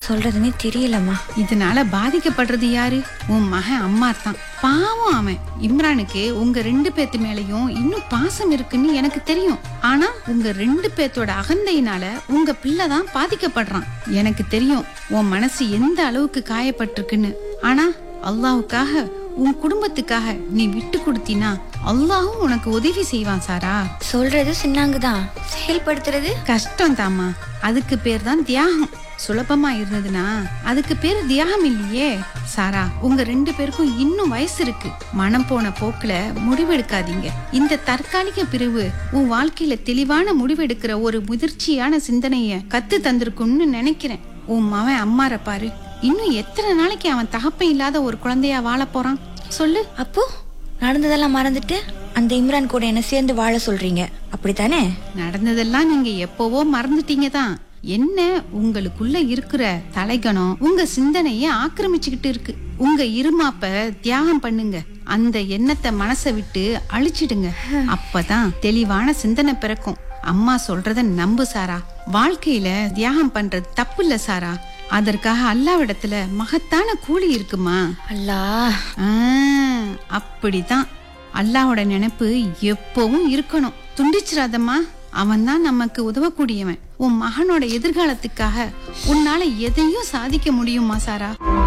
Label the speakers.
Speaker 1: சொல்றதுன்னே தெரியலம்மா
Speaker 2: இதனால பாதிக்கப்படுறது யாரு உன் மகன் அம்மார் தான் பாவம் அவன் இம்ரானுக்கு உங்க ரெண்டு பேத்து மேலயும் இன்னும் பாசம் இருக்குன்னு எனக்கு தெரியும் ஆனா உங்க ரெண்டு பேத்தோட அகந்தையினால உங்க பிள்ளை தான் பாதிக்கப்படுறான் எனக்கு தெரியும் உன் மனசு எந்த அளவுக்கு காயப்பட்டிருக்குன்னு ஆனா அல்லாவுக்காக உன் குடும்பத்துக்காக நீ விட்டு கொடுத்தினா அல்லாஹும் உனக்கு உதவி செய்வான் சாரா
Speaker 1: சொல்றது சின்னாங்குதான் செயல்படுத்துறது
Speaker 2: கஷ்டம் தாமா அதுக்கு பேர் தான் தியாகம் சுலபமா இருந்ததுன்னா அதுக்கு பேர் தியாகம் இல்லையே சாரா உங்க ரெண்டு பேருக்கும் இன்னும் வயசு இருக்கு மனம் போன போக்குல முடிவெடுக்காதீங்க இந்த தற்காலிக பிரிவு உன் வாழ்க்கையில தெளிவான முடிவெடுக்கிற ஒரு முதிர்ச்சியான சிந்தனைய கத்து தந்திருக்கும்னு நினைக்கிறேன் உன் மவன் அம்மார பாரு இன்னும் எத்தனை நாளைக்கு அவன் தகப்பன் இல்லாத ஒரு குழந்தையா வாழ போறான் சொல்லு
Speaker 1: அப்போ நடந்ததெல்லாம் மறந்துட்டு அந்த இம்ரான் கூட என்ன சேர்ந்து வாழ சொல்றீங்க அப்படித்தானே
Speaker 2: நடந்ததெல்லாம் நீங்க எப்பவோ மறந்துட்டீங்க தான் என்ன உங்களுக்குள்ள இருக்கிற தலைகணம் உங்க சிந்தனைய ஆக்கிரமிச்சுக்கிட்டு இருக்கு உங்க இருமாப்ப தியாகம் பண்ணுங்க அந்த எண்ணத்தை மனசை விட்டு அழிச்சிடுங்க அப்பதான் தெளிவான சிந்தனை பிறக்கும் அம்மா சொல்றத நம்பு சாரா வாழ்க்கையில தியாகம் பண்றது தப்பு இல்ல சாரா அதற்காக அல்லாவிடத்துல மகத்தான கூலி இருக்குமா
Speaker 1: அல்லா
Speaker 2: ஆ, அப்படிதான் அல்லாஹ்வோட நினைப்பு எப்பவும் இருக்கணும் துண்டிச்சிராதம்மா அவன் தான் நமக்கு உதவக்கூடியவன் உன் மகனோட எதிர்காலத்துக்காக உன்னால எதையும் சாதிக்க முடியுமா சாரா